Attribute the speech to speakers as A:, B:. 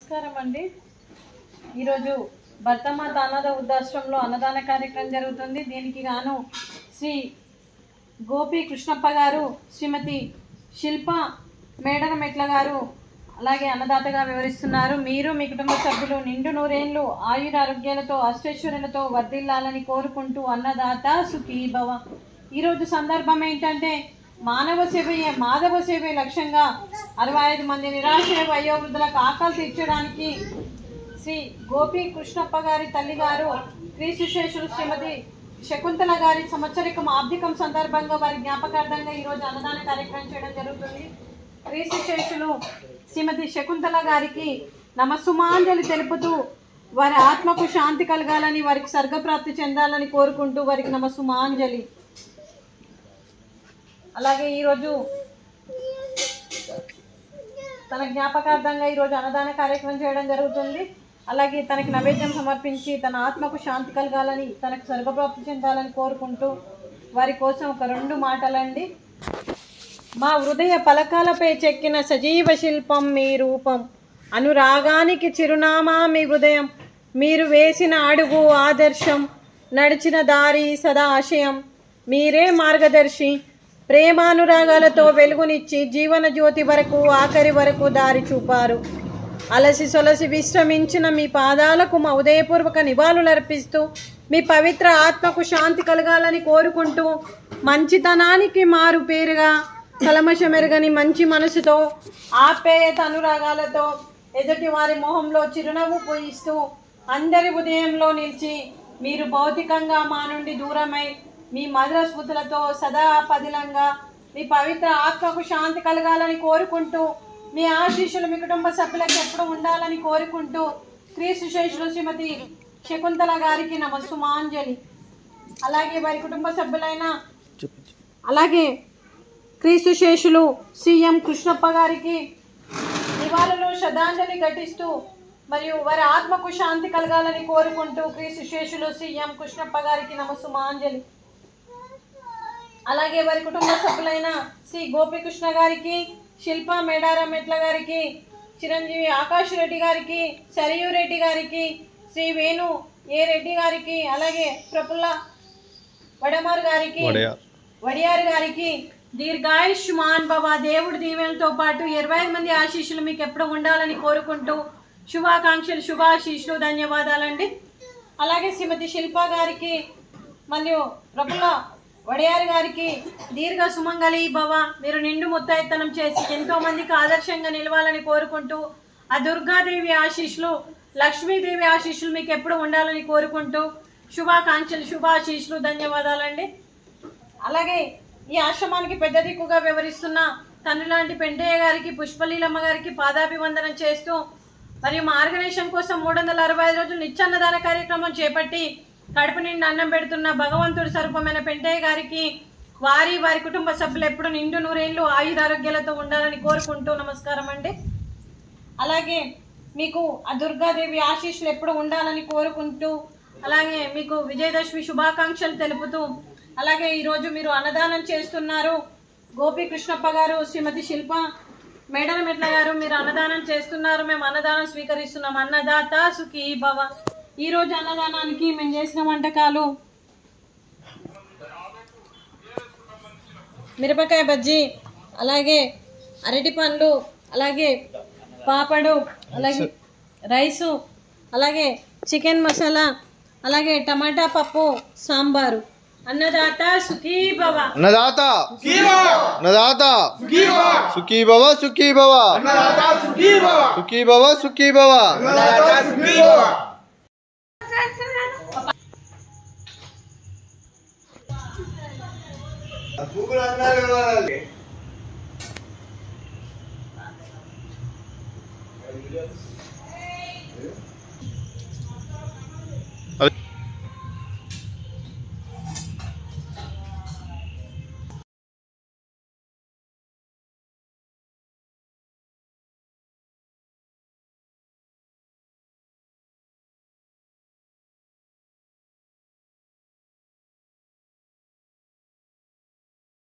A: నమస్కారం అండి ఈరోజు భర్తమాత అనాథ వృద్ధాశ్రమంలో అన్నదాన కార్యక్రమం జరుగుతుంది దీనికి గాను శ్రీ గోపి కృష్ణప్ప గారు శ్రీమతి శిల్ప మేడన మెట్ల గారు అలాగే అన్నదాతగా వివరిస్తున్నారు మీరు మీ కుటుంబ సభ్యులు నిండు నూరేళ్లు ఆయుర ఆరోగ్యాలతో అష్టైశ్వర్యాలతో వర్ధిల్లాలని కోరుకుంటూ అన్నదాత సుఖీ భవ ఈరోజు సందర్భం ఏంటంటే మానవ సేవయే మాధవ సేవే లక్ష్యంగా అరవై ఐదు మంది నిరాశ్రయ వయోవృద్ధులకు ఆకలి తీర్చడానికి శ్రీ గోపి కృష్ణప్ప గారి తల్లి గారు క్రీస్తుశేషులు శ్రీమతి శకుంతల గారి సంవత్సరికం ఆబ్దికం సందర్భంగా వారి జ్ఞాపకార్థంగా ఈరోజు అన్నదాన కార్యక్రమం చేయడం జరుగుతుంది క్రీస్తుశేషులు శ్రీమతి శకుంతల గారికి నమస్సుమాంజలి తెలుపుతూ వారి ఆత్మకు శాంతి కలగాలని వారికి స్వర్గప్రాప్తి చెందాలని కోరుకుంటూ వారికి నమస్సుమాంజలి అలాగే ఈరోజు తన జ్ఞాపకార్థంగా ఈరోజు అన్నదాన కార్యక్రమం చేయడం జరుగుతుంది అలాగే తనకి నైవేద్యం సమర్పించి తన ఆత్మకు శాంతి కలగాలని తనకు స్వర్గప్రాప్తి చెందాలని కోరుకుంటూ వారి కోసం ఒక రెండు మాటలండి మా హృదయ పలకాలపై చెక్కిన సజీవ శిల్పం మీ రూపం అనురాగానికి చిరునామా మీ హృదయం మీరు వేసిన అడుగు ఆదర్శం నడిచిన దారి సదా ఆశయం మీరే మార్గదర్శి ప్రేమానురాగాలతో వెలుగునిచ్చి జీవన జ్యోతి వరకు ఆఖరి వరకు దారి చూపారు అలసి సొలసి విశ్రమించిన మీ పాదాలకు మా ఉదయపూర్వక నివాళులర్పిస్తూ మీ పవిత్ర ఆత్మకు శాంతి కలగాలని కోరుకుంటూ మంచితనానికి మారు పేరుగా కలమషమెరగని మంచి మనసుతో ఆప్యాయత అనురాగాలతో ఎదుటి వారి మొహంలో చిరునవ్వు పోయిస్తూ అందరి ఉదయంలో నిలిచి మీరు భౌతికంగా మా నుండి దూరమై మీ మధుర స్మృతులతో సదా పదిలంగా మీ పవిత్ర ఆత్మకు శాంతి కలగాలని కోరుకుంటూ మీ ఆశీస్సులు మీ కుటుంబ సభ్యులకు ఎప్పుడు ఉండాలని కోరుకుంటూ క్రీస్తు శేషులు శ్రీమతి శకుంతల గారికి నమస్సుమాంజలి అలాగే వారి కుటుంబ సభ్యులైన అలాగే క్రీస్తు శేషులు సీఎం కృష్ణప్ప గారికి నివాళులు శ్రద్ధాంజలి ఘటిస్తూ మరియు వారి ఆత్మకు శాంతి కలగాలని కోరుకుంటూ క్రీస్తు శేషులు సీఎం కృష్ణప్ప గారికి నమస్సుమాంజలి అలాగే వారి కుటుంబ సభ్యులైన శ్రీ గోపికృష్ణ గారికి శిల్ప మేడారం మెట్ల గారికి చిరంజీవి ఆకాష్ రెడ్డి గారికి సరియు రెడ్డి గారికి శ్రీ వేణు ఏ రెడ్డి గారికి అలాగే ప్రఫుల్ల వడమార్ గారికి వడియార్ గారికి దీర్ఘాయుష్మాన్ బాబా దేవుడి దీవెనలతో పాటు ఇరవై ఐదు మంది ఆశీస్సులు మీకు ఎప్పుడు ఉండాలని కోరుకుంటూ శుభాకాంక్షలు శుభాశీస్సులు ధన్యవాదాలండి అలాగే శ్రీమతి శిల్ప గారికి మరియు ప్రఫుల్ల వడియార్ గారికి దీర్ఘ సుమంగళి భవ మీరు నిండు ముత్తైత్తనం చేసి ఎంతో మందికి ఆదర్శంగా నిలవాలని కోరుకుంటూ ఆ దుర్గాదేవి ఆశీస్సులు లక్ష్మీదేవి ఆశీస్సులు మీకు ఎప్పుడు ఉండాలని కోరుకుంటూ శుభాకాంక్షలు శుభాశీస్సులు ధన్యవాదాలండి అలాగే ఈ ఆశ్రమానికి పెద్ద దిక్కుగా వివరిస్తున్న తండ్రిలాంటి పెంటయ్య గారికి పుష్పలీలమ్మ గారికి పాదాభివందనం చేస్తూ మరియు మా ఆర్గనైజేషన్ కోసం మూడు వందల అరవై ఐదు రోజులు నిత్యాన్నదాన కార్యక్రమం చేపట్టి కడుపు నిండి అన్నం పెడుతున్న భగవంతుడి స్వరూపమైన పెంటయ్య గారికి వారి వారి కుటుంబ సభ్యులు ఎప్పుడు నిండు నూరేళ్లు ఆయుర ఆరోగ్యాలతో ఉండాలని కోరుకుంటూ నమస్కారం అండి అలాగే మీకు ఆ దుర్గాదేవి ఆశీస్సులు ఎప్పుడు ఉండాలని కోరుకుంటూ అలాగే మీకు విజయదశమి శుభాకాంక్షలు తెలుపుతూ అలాగే ఈరోజు మీరు అన్నదానం చేస్తున్నారు గోపి కృష్ణప్ప గారు శ్రీమతి శిల్ప మేడల మెట్ల గారు మీరు అన్నదానం చేస్తున్నారు మేము అన్నదానం స్వీకరిస్తున్నాం అన్నదాత సుఖీ భవ ఈ రోజు అన్నదానానికి మేము చేసిన వంటకాలు మిరపకాయ బజ్జీ అలాగే అరటి పండ్లు అలాగే పాపడు అలాగే రైసు అలాగే చికెన్ మసాలా అలాగే టమాటా పప్పు సాంబారు అన్నదాత సుఖీ భవ
B: అన్నదాత అన్నదాత సుఖీ భవ సుఖీ భవ సుఖీ భవ సుఖీ భవ